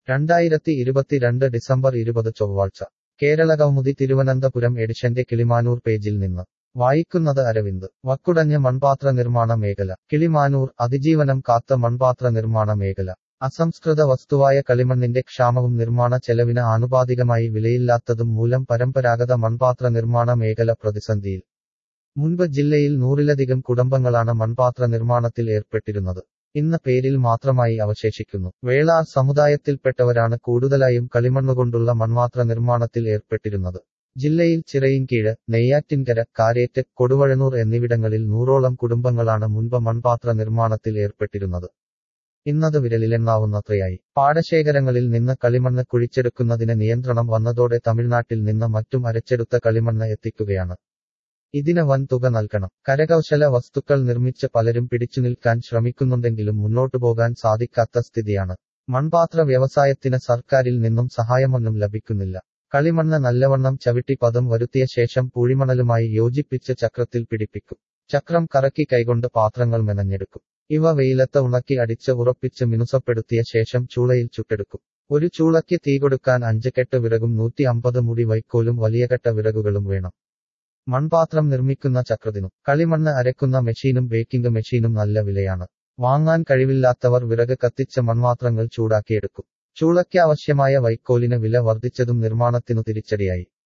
രണ്ടായിരത്തി ഇരുപത്തിരണ്ട് ഡിസംബർ ഇരുപത് ചൊവ്വാഴ്ച കേരള കൗമുദി തിരുവനന്തപുരം എഡിഷന്റെ കിളിമാനൂർ പേജിൽ നിന്ന് വായിക്കുന്നത് അരവിന്ദ് വക്കുടഞ്ഞ മൺപാത്ര നിർമ്മാണ മേഖല കിളിമാനൂർ അതിജീവനം കാത്ത മൺപാത്ര നിർമ്മാണ മേഖല അസംസ്കൃത വസ്തുവായ കളിമണ്ണിന്റെ ക്ഷാമവും നിർമ്മാണ ചെലവിന് ആനുപാതികമായി വിലയില്ലാത്തതും മൂലം പരമ്പരാഗത മൺപാത്ര നിർമ്മാണ മേഖല പ്രതിസന്ധിയിൽ മുൻപ് ജില്ലയിൽ നൂറിലധികം കുടുംബങ്ങളാണ് മൺപാത്ര നിർമ്മാണത്തിൽ ഏർപ്പെട്ടിരുന്നത് ഇന്ന് പേരിൽ മാത്രമായി അവശേഷിക്കുന്നു വേളാർ സമുദായത്തിൽപ്പെട്ടവരാണ് കൂടുതലായും കളിമണ്ണുകൊണ്ടുള്ള മൺപാത്ര നിർമ്മാണത്തിൽ ഏർപ്പെട്ടിരുന്നത് ജില്ലയിൽ ചിറയിൻകീഴ് നെയ്യാറ്റിൻകര കാരേറ്റ് കൊടുവഴനൂർ എന്നിവിടങ്ങളിൽ നൂറോളം കുടുംബങ്ങളാണ് മുൻപ് മൺപാത്ര നിർമ്മാണത്തിൽ ഏർപ്പെട്ടിരുന്നത് ഇന്നത് വിരലിലെണ്ണാവുന്നത്രയായി പാടശേഖരങ്ങളിൽ നിന്ന് കളിമണ്ണ് കുഴിച്ചെടുക്കുന്നതിന് നിയന്ത്രണം വന്നതോടെ തമിഴ്നാട്ടിൽ നിന്ന് മറ്റും അരച്ചെടുത്ത കളിമണ്ണ് എത്തിക്കുകയാണ് ഇതിന് വൻ തുക നൽകണം കരകൗശല വസ്തുക്കൾ നിർമ്മിച്ച് പലരും പിടിച്ചുനിൽക്കാൻ ശ്രമിക്കുന്നുണ്ടെങ്കിലും മുന്നോട്ടു പോകാൻ സാധിക്കാത്ത സ്ഥിതിയാണ് മൺപാത്ര വ്യവസായത്തിന് സർക്കാരിൽ നിന്നും സഹായമൊന്നും ലഭിക്കുന്നില്ല കളിമണ്ണ് നല്ലവണ്ണം ചവിട്ടി പദം വരുത്തിയ ശേഷം പൂഴിമണലുമായി യോജിപ്പിച്ച് ചക്രത്തിൽ പിടിപ്പിക്കും ചക്രം കറക്കി കൈകൊണ്ട് പാത്രങ്ങൾ മെനഞ്ഞെടുക്കും ഇവ വെയിലത്ത് ഉണക്കി അടിച്ച് ഉറപ്പിച്ച് മിനുസപ്പെടുത്തിയ ശേഷം ചൂളയിൽ ചുട്ടെടുക്കും ഒരു ചൂളയ്ക്ക് തീ കൊടുക്കാൻ അഞ്ച് കെട്ട് വിറകും നൂറ്റി അമ്പത് മുടി വൈക്കോലും വലിയ കെട്ട വിറകുകളും വേണം മൺപാത്രം നിർമ്മിക്കുന്ന ചക്രത്തിനും കളിമണ്ണ് അരക്കുന്ന മെഷീനും ബേക്കിംഗ് മെഷീനും നല്ല വിലയാണ് വാങ്ങാൻ കഴിവില്ലാത്തവർ വിറക് കത്തിച്ച് മൺപാത്രങ്ങൾ ചൂടാക്കിയെടുക്കും ചൂളയ്ക്ക് ആവശ്യമായ വൈക്കോലിന് വില വർദ്ധിച്ചതും നിർമ്മാണത്തിനു തിരിച്ചടിയായി